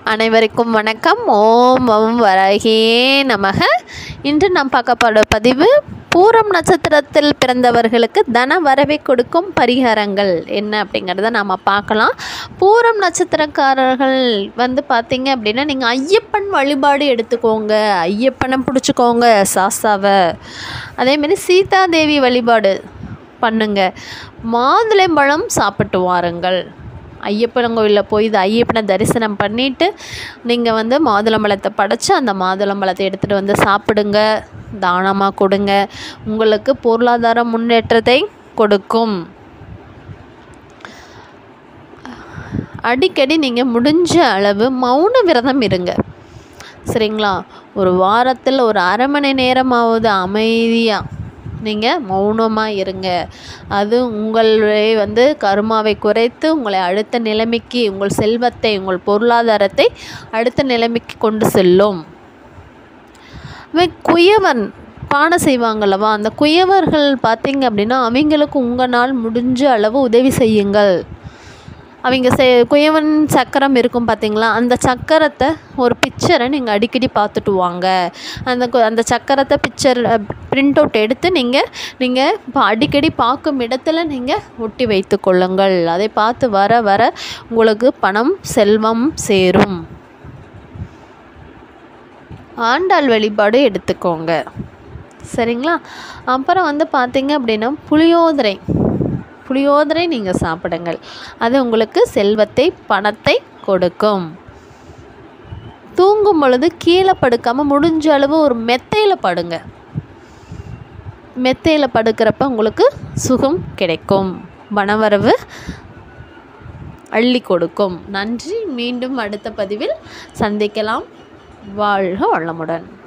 அனைவருக்கும் வணக்கம் ஓம் ஓம் வரகே நமக இன்று நாம் பார்க்கப்பட பதிவு பூரம் நட்சத்திரத்தில் பிறந்தவர்களுக்கு தன வரவை கொடுக்கும் பரிகாரங்கள் என்ன அப்படிங்கிறத நாம் பார்க்கலாம் பூரம் நட்சத்திரக்காரர்கள் வந்து பார்த்தீங்க அப்படின்னா நீங்கள் ஐயப்பன் வழிபாடு எடுத்துக்கோங்க ஐயப்பனை பிடிச்சிக்கோங்க சாஸ்தாவை அதேமாரி சீதாதேவி வழிபாடு பண்ணுங்க மாதுளம்பழம் சாப்பிட்டு வாருங்கள் ஐயப்பன் கோயிலில் போய் இது ஐயப்பனை தரிசனம் பண்ணிவிட்டு நீங்கள் வந்து மாதுளம்பழத்தை படைச்சு அந்த மாதுளம்பழத்தை எடுத்துகிட்டு வந்து சாப்பிடுங்க தானமாக கொடுங்க உங்களுக்கு பொருளாதார முன்னேற்றத்தை கொடுக்கும் அடிக்கடி நீங்கள் முடிஞ்ச அளவு மௌன விரதம் இருங்க சரிங்களா ஒரு வாரத்தில் ஒரு அரை மணி நேரமாவது அமைதியாக நீங்கள் மௌனமாக இருங்க அது உங்களை வந்து கருமாவை குறைத்து உங்களை அடுத்த நிலைமைக்கு உங்கள் செல்வத்தை உங்கள் பொருளாதாரத்தை அடுத்த நிலைமைக்கு கொண்டு செல்லும் குயவன் பானை செய்வாங்கல்லவா அந்த குயவர்கள் பார்த்தீங்க அப்படின்னா அவங்களுக்கு உங்களால் முடிஞ்ச அளவு உதவி செய்யுங்கள் அவங்க செ குயவன் சக்கரம் இருக்கும் பார்த்தீங்களா அந்த சக்கரத்தை ஒரு பிக்சரை நீங்கள் அடிக்கடி பார்த்துட்டு வாங்க அந்த அந்த சக்கரத்தை பிக்சர் பிரிண்ட் அவுட் எடுத்து நீங்கள் நீங்கள் இப்போ அடிக்கடி பார்க்கும் இடத்துல நீங்கள் ஒட்டி வைத்து கொள்ளுங்கள் அதை பார்த்து வர வர உங்களுக்கு பணம் செல்வம் சேரும் ஆண்டாள் வழிபாடு எடுத்துக்கோங்க சரிங்களா அப்புறம் வந்து பார்த்தீங்க அப்படின்னா புளியோதரை புளியோதரை நீங்கள் சாப்பிடுங்கள் அது உங்களுக்கு செல்வத்தை பணத்தை கொடுக்கும் தூங்கும் பொழுது கீழே படுக்காமல் முடிஞ்ச அளவு ஒரு மெத்தையில் படுங்க மெத்தையில் படுக்கிறப்ப உங்களுக்கு சுகம் கிடைக்கும் பணவரவு அள்ளி கொடுக்கும் நன்றி மீண்டும் அடுத்த பதிவில் சந்திக்கலாம் வாழ்க வளமுடன்